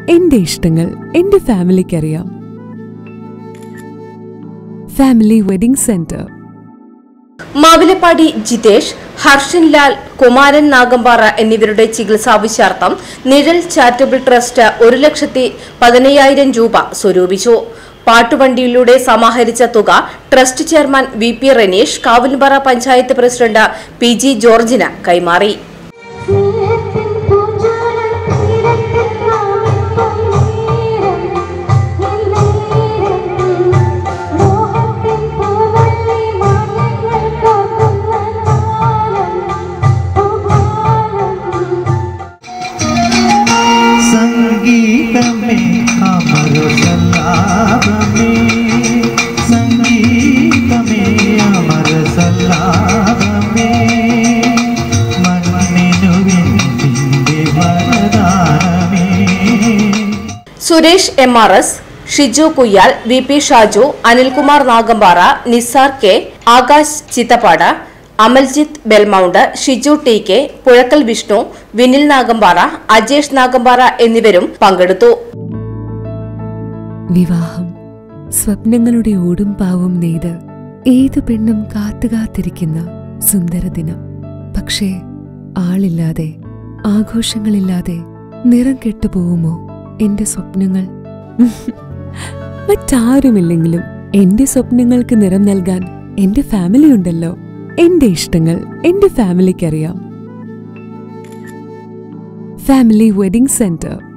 എന്റെ ഇഷ്ടങ്ങൾ എന്റെ ഫാമിലിക്കറിയാം family wedding centre Mavilappadi Jithesh Harshan Lal Kumaran Nagampara എന്നിവരുടെ ചികിത്സാവശ്യാർത്ഥം നിഴൽ ചാരിറ്റബിൾ ട്രസ്റ്റ് ഒരു ലക്ഷത്തി പതിനയ്യായിരം രൂപ സ്വരൂപിച്ചു പാട്ടുവണ്ടിയിലൂടെ സമാഹരിച്ച തുക trust chairman V P Ranish Kavilumpara panchayat president P G ജോർജിന് കൈമാറി സ്നേഹത്തിൻ പൂഞ്ചോല തീരത്തിൻ മാവിൻ പൊന്നീരം മോഹത്തിൻ പൂവള്ളി മാനങ്ങൾ കോർക്കുന്ന കാലം സംഗീതമേ അമര സല്ലാപമേ സംഗീതമേ അമര സല്ലാപമേ മണ്ണിനു വെന്തിന്റെ വരദാനമേ Suresh M R S Shiju Kuyyal V P Shaju Anilkumar Nagampara Nisar K Akash Chithappad Amaljith Belmount Shiju T K Puzhakkal Vishnu Vinil Nagampara Ajesh Nagampara എന്നിവരും പങ്കെടുത്തു വിവാഹം സ്വപ്നങ്ങളുടെ ഓടും പാവും നെയ്ത് ഏതു പെണ്ണും കാത്തുകാത്തിരിക്കുന്ന സുന്ദര ദിനം പക്ഷേ ആളില്ലാതെ ആഘോഷങ്ങളില്ലാതെ നിറം കെട്ടുപോകുമോ എന്റെ സ്വപ്നങ്ങൾ മറ്റാരുമില്ലെങ്കിലും എന്റെ സ്വപ്നങ്ങൾക്ക് നിറം നൽകാൻ എന്റെ ഫാമിലി ഉണ്ടല്ലോ എന്റെ ഇഷ്ടങ്ങൾ എന്റെ ഫാമിലിക്കറിയാം ഫാമിലി വെഡിംഗ് സെന്റർ